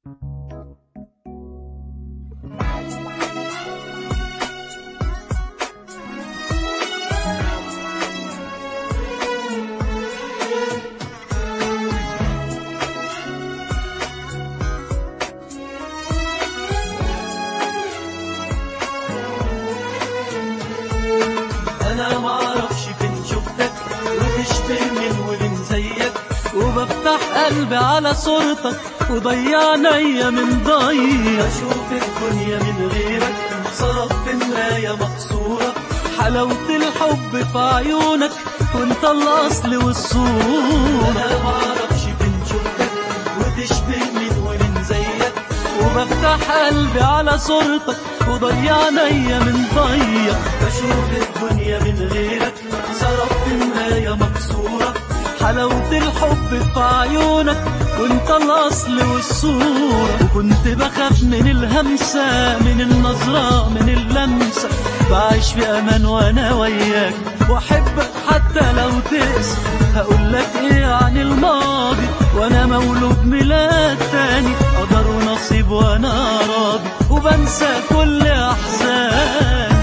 انا ما اعرفش فين شفتك وتشبه من ومن زيك وبفتح قلبي على صورتك وضيع عينيا من ضيق اشوف الدنيا من غيرك صرف في مراية مقصورة حلاوة الحب في عيونك وانت الاصل والصورة انا ما اعرفش فين شفتك وتشبه من ومن زيك وبفتح قلبي على صورتك وضيع عينيا من ضيق بشوف الدنيا من غيرك صرف في مراية مكسورة حلاوة الحب في عيونك وانت الأصل والصورة وكنت بخاف من الهمسة من النظرة من اللمسة بعيش في أمان وأنا وياك وأحبك حتى لو تقسى هقول لك إيه عن الماضي وأنا مولود ميلاد تاني قدر ونصيب وأنا راضي وبنسى كل أحزان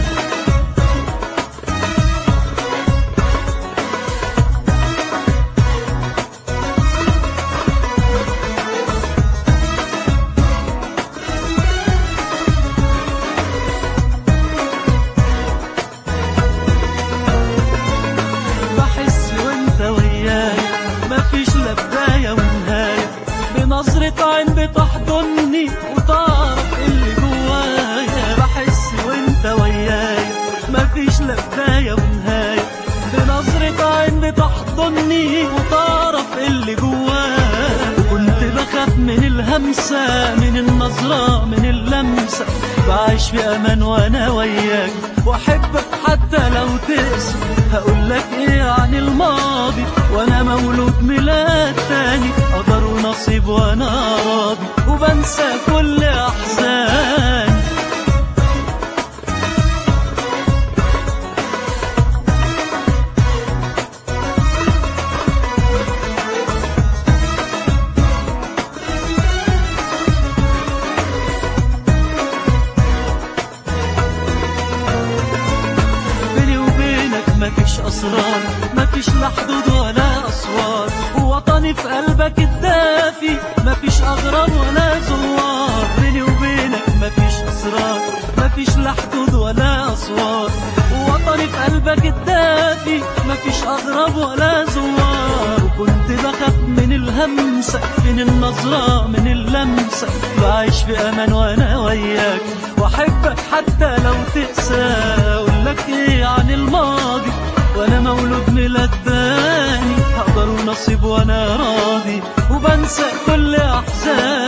بحس وانت وياي مفيش لا بداية ونهاية بنظرة عين بتحضني وتعرف اللي جوايا بحس وانت وياي مفيش لا بداية ونهاية بنظرة عين بتحضني وتعرف اللي جوايا كنت بخاف من الهمسة من النظرة من اللمسة بعيش في أمان وأنا وياك وأحبك حتى لو تقسى هقول لك إيه عن الماضي وأنا مولود ميلاد تاني قدر ونصيب وأنا راضي وبنسى كل أحزاني بيني وبينك مفيش أسرار مفيش لا حدود ولا أسوار ووطني في قلبك الدافي مفيش أغراب ولا زوار بيني وبينك مفيش أسرار مفيش لا حدود ولا أسوار ووطني في قلبك الدافي مفيش أغراب ولا زوار وكنت بخاف من الهمسة من النظرة من اللمسة بعيش في أمان وأنا وياك وأحبك حتى لو تقسى أقول لك إيه عن الماضي وأنا مولود ميلاد تاني هقدر ونصيب وأنا راضي وبنسى كل أحزاني